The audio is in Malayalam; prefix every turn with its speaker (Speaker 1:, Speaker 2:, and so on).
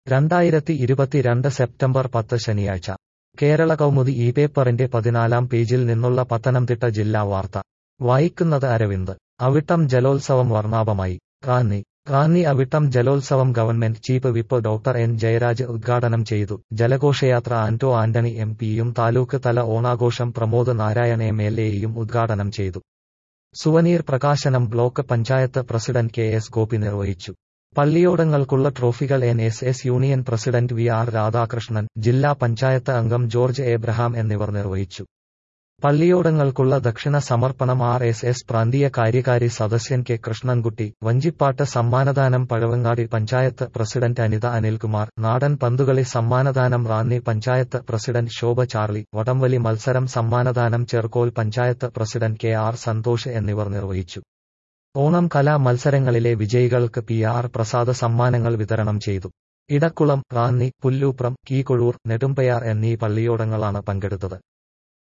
Speaker 1: രണ്ടായിരത്തി ഇരുപത്തിരണ്ട് സെപ്റ്റംബർ പത്ത് ശനിയാഴ്ച കേരള കൗമുദി ഈ പേപ്പറിന്റെ പതിനാലാം പേജിൽ നിന്നുള്ള പത്തനംതിട്ട ജില്ലാ വാർത്ത വായിക്കുന്നത് അരവിന്ദ് അവിട്ടം ജലോത്സവം വർണ്ണാഭമായി റാന്നി റാന്നി അവിട്ടം ജലോത്സവം government chief whip doctor N Jayaraj ഉദ്ഘാടനം ചെയ്തു ജലഘോഷയാത്ര ആന്റോ ആന്റണി എം പിയും താലൂക്ക് തല ഓണാഘോഷം പ്രമോദ് നാരായണ എം എൽ എയും ഉദ്ഘാടനം ചെയ്തു സുവനീർ പ്രകാശനം block panchayat president K S Gopi നിർവഹിച്ചു പള്ളിയോടങ്ങൾക്കുള്ള ട്രോഫികൾ N S S union president V R Radhakrishnan ജില്ലാ പഞ്ചായത്ത് അംഗം ജോർജ് എബ്രഹാം എന്നിവർ നിർവഹിച്ചു പള്ളിയോടങ്ങൾക്കുള്ള ദക്ഷിണ സമർപ്പണം ആർ എസ് എസ് പ്രാന്തീയ കാര്യകാരി സദസ്യൻ കെ കൃഷ്ണൻകുട്ടി വഞ്ചിപ്പാട്ട് സമ്മാനദാനം പഴവങ്ങാടി പഞ്ചായത്ത് പ്രസിഡന്റ് അനിത അനിൽകുമാർ നാടൻ പന്തുകളി സമ്മാനദാനം റാന്നി പഞ്ചായത്ത് പ്രസിഡന്റ് ശോഭ ചാർലി വടംവലി മത്സരം സമ്മാനദാനം Cherukol panchayat president K R Santhosh എന്നിവർ നിർവഹിച്ചു ഓണം കലാ മത്സരങ്ങളിലെ വിജയികൾക്ക് പി ആർ പ്രസാദ സമ്മാനങ്ങൾ വിതരണം ചെയ്തു ഇടക്കുളം റാന്നി പുല്ലൂപ്രം കീകൊഴൂർ നെടുമ്പയാർ എന്നീ പള്ളിയോടങ്ങളാണ് പങ്കെടുത്തത്